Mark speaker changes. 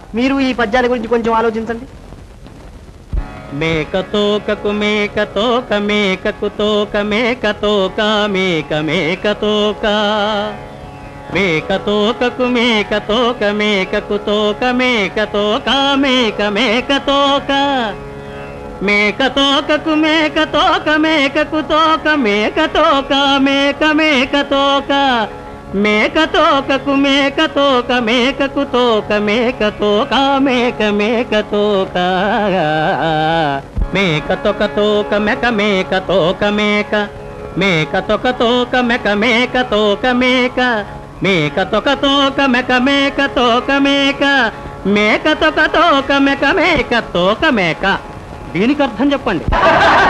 Speaker 1: మీరు ఈ పద్యాల గురించి కొంచెం ఆలోచించండి
Speaker 2: మేక తోకకు మేక తోక మేకకు తోక మేక తోక మేక మేక తోక మేక తోకకు మేక తోక మేకకు తోక మేక తోక మేక మేక తోక మేక తోకకు మేక తోక మేకకు తోక మేక తోక మేక మేక తోక మేక తోకకు మేక తోక మేకకు తోక మేక తోక మేక మేక తోక మేక తొక తోక మెక మేక తోక మేక మేక తొక తోక మెక మేక తోక మేక మేక తొక తోక మెక మేక తోక మేక మేక తొక తోక మెక మేక తోక మేక దీనికి అర్థం చెప్పండి